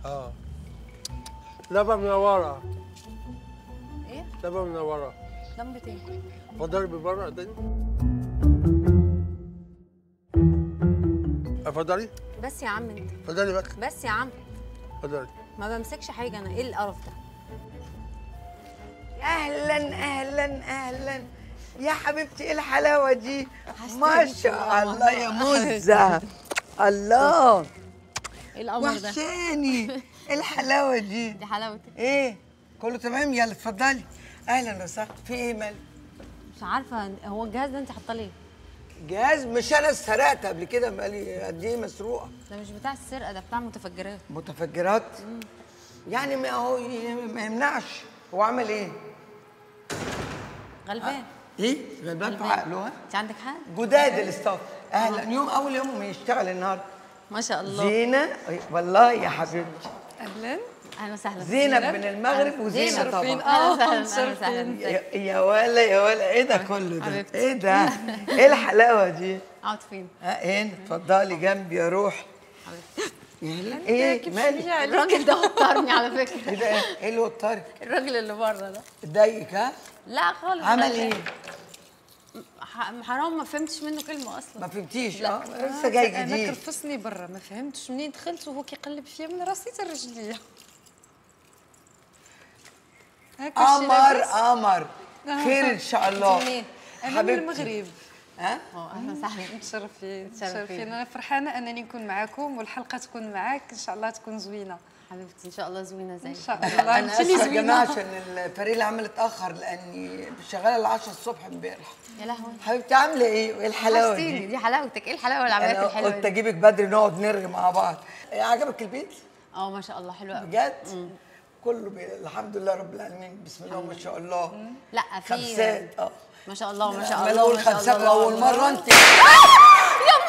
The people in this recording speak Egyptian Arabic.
اه لبن منورة ايه لبن منورة لمبة ايه اتفضلي بره تاني اتفضلي بس يا عم انت اتفضلي بس بس يا عم اتفضلي ما بمسكش حاجه انا ايه القرف ده اهلا اهلا اهلا يا حبيبتي ايه الحلاوه دي ما شاء الله يا مزه الله ايه القمر ده وحشاني ايه الحلاوه دي دي حلاوتك ايه كله تمام يلا اتفضلي اهلا وسهلا في ايه مال مش عارفه هو الجهاز ده انت حاطه ليه جهاز مش انا سرقت قبل كده مالي قد ايه مسروقه ده مش بتاع السرقه ده بتاع متفجرات متفجرات يعني ما هو ي- ما يمنعش هو عمل ايه غلبان ايه غلبان في عقله ها انت عندك حق جداد الاستاف اهلا يوم اول يوم ما يشتغل النهارده ما شاء الله زينه والله يا حبيبتي اهلا اهلا وسهلا زينب من المغرب وزينه زينب. طبعا اهلا وسهلا اهلا متشرفين. وسهلا يا يا ولا يا ولا ايه ده كله ده حبيبتي. ايه ده ايه الحلاوه دي اقعد فين ها هنا اتفضلي جنبي يا روح يا ايه مالك الراجل ده وترني على فكره ايه ده ايه اللي وترك الراجل اللي بره ده اتضايقك ها لا خالص عمل غلبان. ايه ح- حرام ما فهمتش منه كلمه اصلا ما فهمتيش اه لسه جاي انا جديد كرفصني برا ما فهمتش منين دخلت وهو كيقلب فيا من راسي حتى رجليا هاكا شي قمر لاباس؟ قمر خير ان شاء الله منين؟ انا من حبيبتي. المغرب ها اه اهلا وسهلا متشرفين متشرفين. متشرفين انا فرحانه انني نكون معاكم والحلقه تكون معاك ان شاء الله تكون زوينه حبيبتي ان شاء الله زوينه زي ان شاء الله انا انت اللي اسفه يا جماعه زوينه عشان الفريق العمل اتاخر لاني شغاله ل 10 الصبح امبارح يا لهوي حبيبتي عامله ايه وايه الحلاوه حلاوتي دي دي حلاوتك ايه الحلاوه والعمليات انا الحلوه قلت دي اجيبك بدري نقعد نرغي مع بعض إيه، عجبك البيت اه ما شاء الله حلوه قوي بجد كله بي... الحمد لله رب العالمين بسم الله ما شاء الله لا في خمسات اه ما شاء الله ما شاء عمال الله اقول ما شاء خمسات الله اول مره انت يا